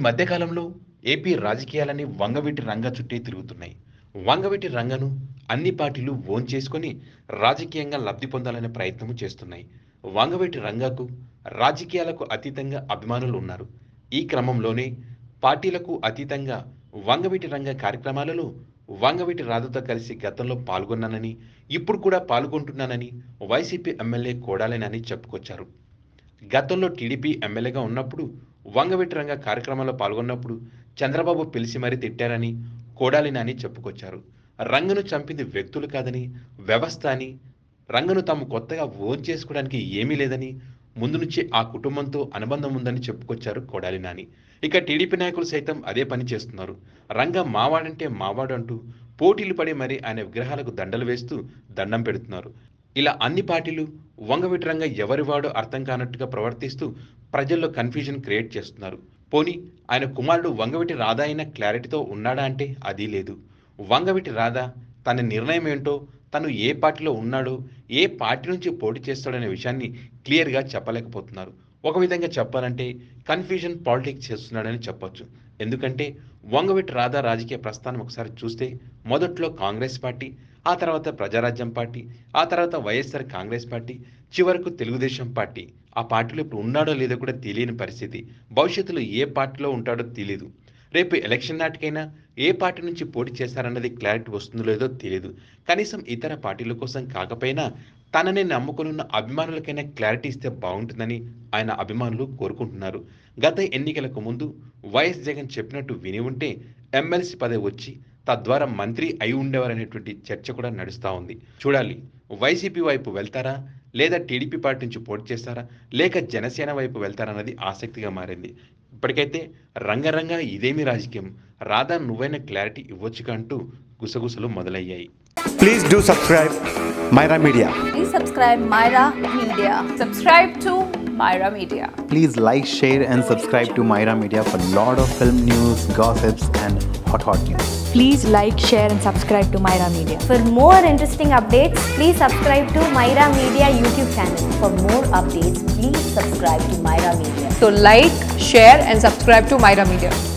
మధ్యకాలంలో ఏపీ రాజకీయాలని వంగవీటి రంగ చుట్టే తిరుగుతున్నాయి వంగవీటి రంగను అన్ని పార్టీలు ఓన్ చేసుకొని రాజకీయంగా లబ్ధి పొందాలనే ప్రయత్నము చేస్తున్నాయి వంగవీటి రంగకు రాజకీయాలకు అతీతంగా అభిమానులు ఉన్నారు ఈ క్రమంలోనే పార్టీలకు అతీతంగా వంగవీటి రంగ కార్యక్రమాలలో వంగవీటి రాధతో కలిసి గతంలో పాల్గొన్నానని ఇప్పుడు కూడా పాల్గొంటున్నానని వైసీపీ ఎమ్మెల్యే కోడాలేనని చెప్పుకొచ్చారు గతంలో టీడీపీ ఎమ్మెల్యేగా ఉన్నప్పుడు వంగవీటి రంగ కార్యక్రమాల్లో పాల్గొన్నప్పుడు చంద్రబాబు పిలిచి మరీ తిట్టారని కోడాలి నాని చెప్పుకొచ్చారు రంగను చంపింది వ్యక్తులు కాదని వ్యవస్థ అని రంగను తాము కొత్తగా ఓన్ చేసుకోవడానికి ఏమీ లేదని ముందు నుంచి ఆ కుటుంబంతో అనుబంధం ఉందని చెప్పుకొచ్చారు కొడాలి నాని ఇక టీడీపీ నాయకులు సైతం అదే పని చేస్తున్నారు రంగ మావాడంటే మావాడు అంటూ పోటీలు పడి మరి ఆయన విగ్రహాలకు దండలు వేస్తూ దండం పెడుతున్నారు ఇలా అన్ని పార్టీలు వంగవీటి రంగ ఎవరివాడో అర్థం కానట్టుగా ప్రవర్తిస్తూ ప్రజల్లో కన్ఫ్యూజన్ క్రియేట్ చేస్తున్నారు పోనీ ఆయన కుమారుడు వంగవీటి రాధా అయిన క్లారిటీతో ఉన్నాడా అంటే అది లేదు వంగవీటి రాధా తన నిర్ణయం ఏంటో తను ఏ పార్టీలో ఉన్నాడో ఏ పార్టీ నుంచి పోటీ చేస్తాడనే విషయాన్ని క్లియర్గా చెప్పలేకపోతున్నారు ఒక విధంగా చెప్పాలంటే కన్ఫ్యూజన్ పాలిటిక్స్ చేస్తున్నాడని చెప్పొచ్చు ఎందుకంటే వంగవీటి రాధా రాజకీయ ప్రస్థానం ఒకసారి చూస్తే మొదట్లో కాంగ్రెస్ పార్టీ ఆ తర్వాత ప్రజారాజ్యం పార్టీ ఆ తర్వాత వైఎస్ఆర్ కాంగ్రెస్ పార్టీ చివరకు తెలుగుదేశం పార్టీ ఆ పార్టీలో ఇప్పుడు ఉన్నాడో లేదో కూడా తెలియని పరిస్థితి భవిష్యత్తులో ఏ పార్టీలో ఉంటాడో తెలియదు రేపు ఎలక్షన్ నాటికైనా ఏ పార్టీ నుంచి పోటీ చేస్తారన్నది క్లారిటీ వస్తుందో లేదో తెలియదు కనీసం ఇతర పార్టీల కోసం కాకపోయినా తనని నమ్ముకున్న అభిమానులకైనా క్లారిటీ ఇస్తే బాగుంటుందని ఆయన అభిమానులు కోరుకుంటున్నారు గత ఎన్నికలకు ముందు వైఎస్ జగన్ చెప్పినట్టు విని ఉంటే ఎమ్మెల్సీ పదవి వచ్చి తద్వారా మంత్రి అయి ఉండేవారనేటువంటి చర్చ కూడా నడుస్తూ ఉంది చూడాలి వైసీపీ వైపు వెళ్తారా లేదా టీడీపీ పార్టీ నుంచి పోటీ చేస్తారా లేక జనసేన వైపు వెళ్తారన్నది ఆసక్తిగా మారింది ఇప్పటికైతే రంగరంగ ఇదేమి రాజకీయం రాధా నువ్వైనా క్లారిటీ ఇవ్వచ్చుగా అంటూ గుసగుసలు మొదలయ్యాయి Please do subscribe Myra Media. Please subscribe Myra Media. Subscribe to Myra Media. Please like, share, and subscribe to Myra Media for lot of film news, gossips, and hot hot news. Please like, share, and subscribe to Myra Media. For more interesting updates, please subscribe to Myra Media YouTube channel. For more updates, please subscribe to Myra Media. So like, share and subscribe to Myra Media.